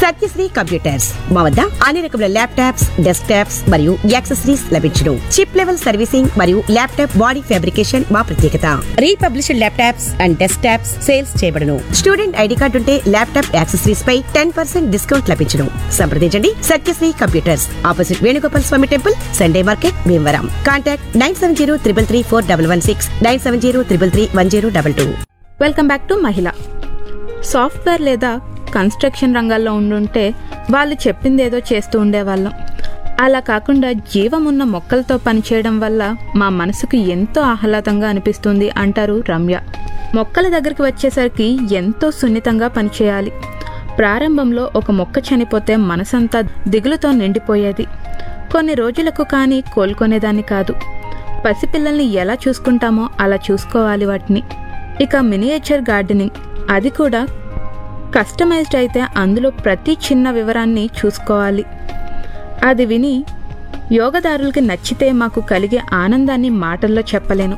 Satyasri computers మా వద్ద అన్ని రకముల laptops desktops and accessories లభించును చిప్ లెవెల్ సర్వీసింగ్ మరియు ల్యాప్టాప్ బాడీ ఫ్యాబ్రికేషన్ మా ప్రత్యేకత republished laptops and desktops sales చేయబడును స్టూడెంట్ ఐడి కార్డు ఉంటే ల్యాప్టాప్ యాక్సెసరీస్ పై టెన్ పర్సెంట్ డిస్కౌంట్ లభించును సంప్రదించండి Satyasri computers opposite Venugopal Swamy temple Sunday market Bhimavaram contact nine seven zero triple three four double one six nine seven zero triple three one zero double two welcome back to మహిళ software లేదా construction రంగాల్లో ఉండుంటే వాళ్ళు చెప్పిందేదో చేస్తూ ఉండేవాళ్ళం అలా కాకుండా జీవం ఉన్న మొక్కలతో పనిచేయడం వల్ల మా మనసుకు ఎంతో ఆహ్లాదంగా అనిపిస్తుంది అంటారు రమ్య మొక్కల దగ్గరికి వచ్చేసరికి ఎంతో సున్నితంగా పనిచేయాలి ప్రారంభంలో ఒక మొక్క చనిపోతే మనసంతా దిగులుతో నిండిపోయేది కొన్ని రోజులకు కానీ కోలుకునేదాన్ని కాదు పసిపిల్లల్ని ఎలా చూసుకుంటామో అలా చూసుకోవాలి వాటిని ఇక మినియేచర్ గార్డెనింగ్ అది కూడా కస్టమైజ్డ్ అయితే అందులో ప్రతి చిన్న వివరాన్ని చూసుకోవాలి అది విని యోగదారులకి నచ్చితే మాకు కలిగే ఆనందాన్ని మాటల్లో చెప్పలేను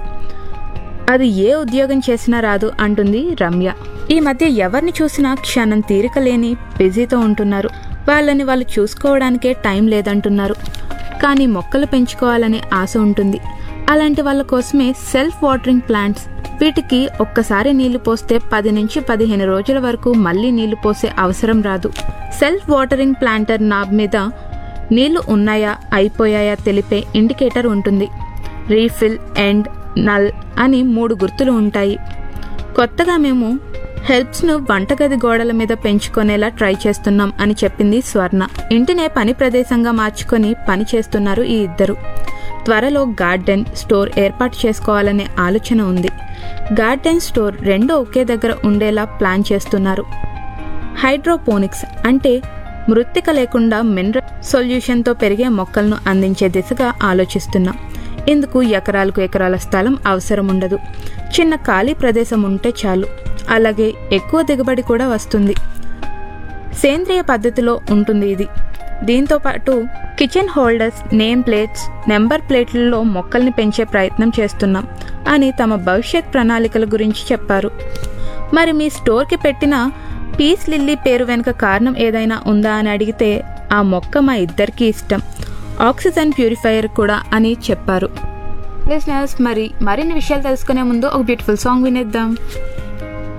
అది ఏ ఉద్యోగం చేసినా రాదు అంటుంది రమ్య ఈ మధ్య ఎవరిని చూసినా క్షణం తీరిక లేని బిజీతో ఉంటున్నారు వాళ్ళని వాళ్ళు చూసుకోవడానికే టైం లేదంటున్నారు కానీ మొక్కలు పెంచుకోవాలనే ఆశ ఉంటుంది అలాంటి వాళ్ళ కోసమే సెల్ఫ్ వాటరింగ్ ప్లాంట్స్ వీటికి ఒక్కసారి నీళ్లు పోస్తే పది నుంచి పదిహేను రోజుల వరకు మళ్ళీ నీళ్లు పోసే అవసరం రాదు సెల్ఫ్ వాటరింగ్ ప్లాంటర్ నాబ్ మీద నీళ్లు ఉన్నాయా అయిపోయాయా తెలిపే ఇండికేటర్ ఉంటుంది రీఫిల్ ఎండ్ నల్ అని మూడు గుర్తులు ఉంటాయి కొత్తగా మేము హెల్ప్స్ను వంటగది గోడల మీద పెంచుకునేలా ట్రై చేస్తున్నాం అని చెప్పింది స్వర్ణ ఇంటినే పని ప్రదేశంగా మార్చుకొని పని చేస్తున్నారు ఈ ఇద్దరు త్వరలో గార్డెన్ స్టోర్ ఏర్పాటు చేసుకోవాలనే ఆలోచన ఉంది గార్డెన్ స్టోర్ రెండు ఒకే దగ్గర ఉండేలా ప్లాన్ చేస్తున్నారు హైడ్రోపోనిక్స్ అంటే మృత్తిక లేకుండా మినరల్ సొల్యూషన్తో పెరిగే మొక్కలను అందించే దిశగా ఆలోచిస్తున్నాం ఇందుకు ఎకరాలకు ఎకరాల స్థలం అవసరం ఉండదు చిన్న ఖాళీ ప్రదేశం ఉంటే చాలు అలాగే ఎక్కువ దిగుబడి కూడా వస్తుంది సేంద్రియ పద్ధతిలో ఉంటుంది ఇది దీంతో పాటు kitchen holders name plates number ప్లేట్లలో మొక్కల్ని పెంచే ప్రయత్నం చేస్తున్నాం అని తమ భవిష్యత్ ప్రణాళికల గురించి చెప్పారు మరి మీ స్టోర్కి పెట్టిన పీస్ లిల్లీ పేరు వెనుక కారణం ఏదైనా ఉందా అని అడిగితే ఆ మొక్క మా ఇద్దరికీ ఇష్టం ఆక్సిజన్ ప్యూరిఫైయర్ కూడా అని చెప్పారు లిసనర్స్ మరి మరిన్ని విషయాలు తెలుసుకునే ముందు ఒక బ్యూటిఫుల్ సాంగ్ వినేద్దాం